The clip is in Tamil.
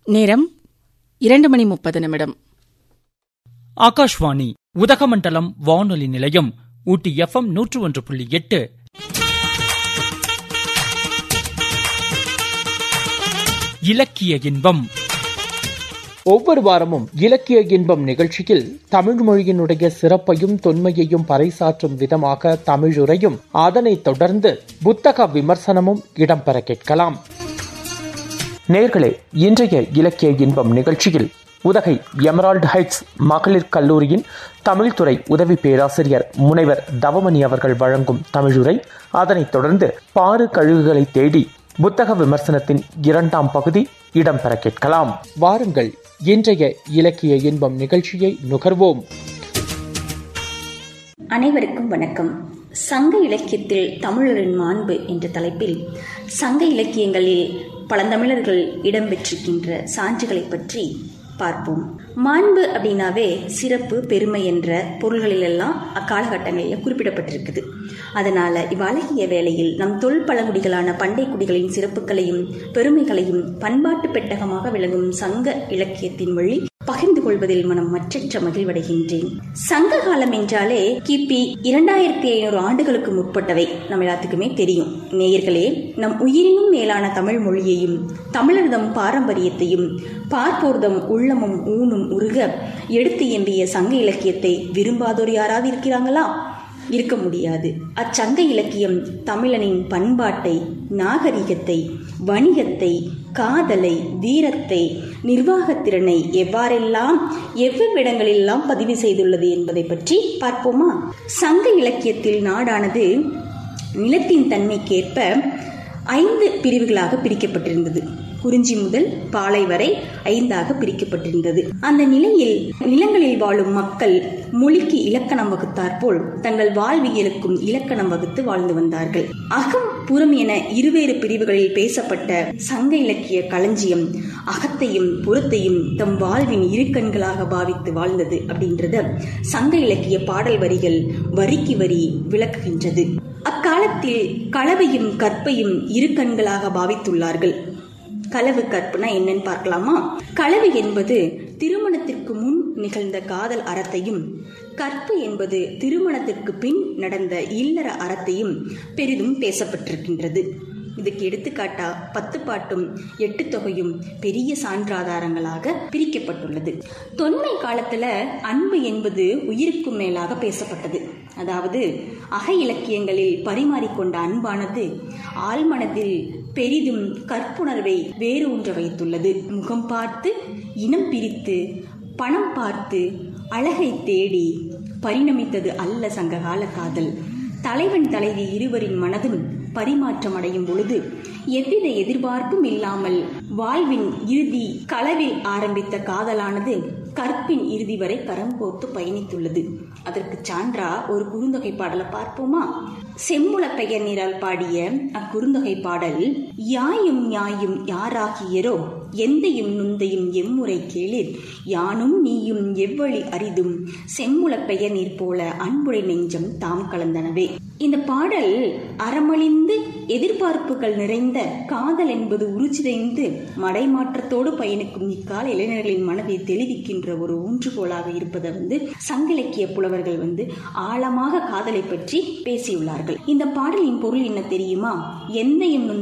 நேரம் இரண்டு மணி முப்பது நிமிடம் ஆகாஷ்வாணி உதகமண்டலம் வானொலி நிலையம் ஊட்டி எஃப்எம் நூற்று ஒன்று புள்ளி எட்டு இலக்கிய இன்பம் ஒவ்வொரு வாரமும் இலக்கிய இன்பம் நிகழ்ச்சியில் தமிழ் மொழியினுடைய சிறப்பையும் தொன்மையையும் பறைசாற்றும் விதமாக தமிழுரையும் அதனைத் தொடர்ந்து புத்தக விமர்சனமும் இடம்பெற கேட்கலாம் நேர்களே இன்றைய இலக்கிய இன்பம் நிகழ்ச்சியில் உதகை எமரால்டு ஹைட்ஸ் மகளிர் கல்லூரியின் தமிழ்துறை உதவி பேராசிரியர் முனைவர் தவமணி அவர்கள் வழங்கும் தமிழுரை அதனைத் தொடர்ந்து பாரு கழுகுகளை தேடி புத்தக விமர்சனத்தின் இரண்டாம் பகுதி இடம்பெற கேட்கலாம் வாருங்கள் இன்றைய இலக்கிய இன்பம் நிகழ்ச்சியை நுகர்வோம் அனைவருக்கும் வணக்கம் சங்க இலக்கியத்தில் தமிழரின் மாண்பு என்ற தலைப்பில் சங்க இலக்கியங்களில் பழந்தமிழர்கள் இடம்பெற்றிருக்கின்ற சான்றுகளை பற்றி பார்ப்போம் மாண்பு அப்படின்னாவே சிறப்பு பெருமை என்ற பொருள்களிலெல்லாம் அக்காலகட்டங்களில் குறிப்பிடப்பட்டிருக்குது அதனால இவ்வழகிய வேளையில் நம் தொல் பழங்குடிகளான பண்டை குடிகளின் சிறப்புகளையும் பெருமைகளையும் பண்பாட்டு பெட்டகமாக விளங்கும் சங்க இலக்கியத்தின் வழி பகிர்ந்து கொள்வதில் மனம் மற்றற்ற மகிழ்வடைகின்றேன் சங்க காலம் என்றாலே கிபி இரண்டாயிரத்தி ஐநூறு ஆண்டுகளுக்கு முற்பட்டவை நம்ம எல்லாத்துக்குமே தெரியும் நேயர்களே நம் உயிரினும் மேலான தமிழ் மொழியையும் தமிழர்தம் பாரம்பரியத்தையும் பார்ப்போர்தம் உள்ளமும் ஊனும் உருக எடுத்து எம்பிய சங்க இலக்கியத்தை விரும்பாதோர் யாராவது இருக்கிறாங்களா இருக்க முடியாது அச்சங்க இலக்கியம் தமிழனின் பண்பாட்டை நாகரிகத்தை வணிகத்தை காதலை வீரத்தை நிர்வாகத்திறனை எவ்வாறெல்லாம் எவ்வளவிடங்களெல்லாம் பதிவு செய்துள்ளது என்பதை பற்றி பார்ப்போமா சங்க இலக்கியத்தில் நாடானது நிலத்தின் தன்மைக்கேற்ப ஐந்து பிரிவுகளாக பிரிக்கப்பட்டிருந்தது குறிஞ்சி முதல் பாலை வரை ஐந்தாக பிரிக்கப்பட்டிருந்தது அந்த நிலையில் நிலங்களில் வாழும் மக்கள் மொழிக்கு இலக்கணம் வகுத்தாற்போல் தங்கள் வாழ்வியலுக்கும் இலக்கணம் வகுத்து வாழ்ந்து வந்தார்கள் அகம் புறம் என இருவேறு பிரிவுகளில் பேசப்பட்ட சங்க இலக்கிய களஞ்சியம் அகத்தையும் புறத்தையும் தம் வாழ்வின் இரு கண்களாக பாவித்து வாழ்ந்தது அப்படின்றத சங்க இலக்கிய பாடல் வரிகள் வரிக்கு வரி விளக்குகின்றது அக்காலத்தில் களவையும் கற்பையும் இரு கண்களாக பாவித்துள்ளார்கள் களவு கற்புனா என்னன்னு பார்க்கலாமா களவு என்பது திருமணத்திற்கு முன் நிகழ்ந்த காதல் அறத்தையும் கற்பு என்பது திருமணத்திற்கு பின் நடந்த இல்லற அறத்தையும் பெரிதும் பேசப்பட்டிருக்கின்றது இதுக்கு எடுத்துக்காட்டா பத்து பாட்டும் எட்டு தொகையும் பெரிய சான்றாதாரங்களாக பிரிக்கப்பட்டுள்ளது தொன்மை காலத்துல அன்பு என்பது உயிருக்கும் மேலாக பேசப்பட்டது அதாவது அக இலக்கியங்களில் பரிமாறிக்கொண்ட அன்பானது ஆழ்மனதில் பெரிதும் கற்புணர்வை வேறு ஒன்று வைத்துள்ளது முகம் பார்த்து இனம் பிரித்து பணம் பார்த்து அழகை தேடி பரிணமித்தது அல்ல சங்ககால காதல் தலைவன் தலைவி இருவரின் மனதும் பரிமாற்றம் அடையும் பொழுது எவ்வித எதிர்பார்ப்பும் இல்லாமல் வாழ்வின் இறுதி களவில் ஆரம்பித்த காதலானது கற்பின் இறுதி வரை கரம் கோர்த்து பயணித்துள்ளது அதற்கு சான்றா ஒரு குறுந்தொகை பாடலை பார்ப்போமா செம்முள பெயர் நீரால் பாடிய அக்குறுந்தொகை பாடல் யாயும் யாயும் யாராகியரோ எந்தையும் நுந்தையும் எம்முறை கேளிர் யானும் நீயும் எவ்வழி அரிதும் செம்முள பெயர் நீர் போல அன்புடை நெஞ்சம் தாம் கலந்தனவே இந்த பாடல் அறமழிந்து எதிர்பார்ப்புகள் நிறைந்த காதல் என்பது உருச்சிதைந்து மடைமாற்றத்தோடு பயணிக்கும் இக்கால இளைஞர்களின் மனதை தெளிவிக்கின்ற ஒரு ஊன்றுகோலாக இருப்பதை வந்து சங்கிலக்கிய புலவர்கள் வந்து ஆழமாக காதலை பற்றி பேசியுள்ளார்கள் இந்த பாடலின் பொருள் என்ன தெரியுமா எந்தையும்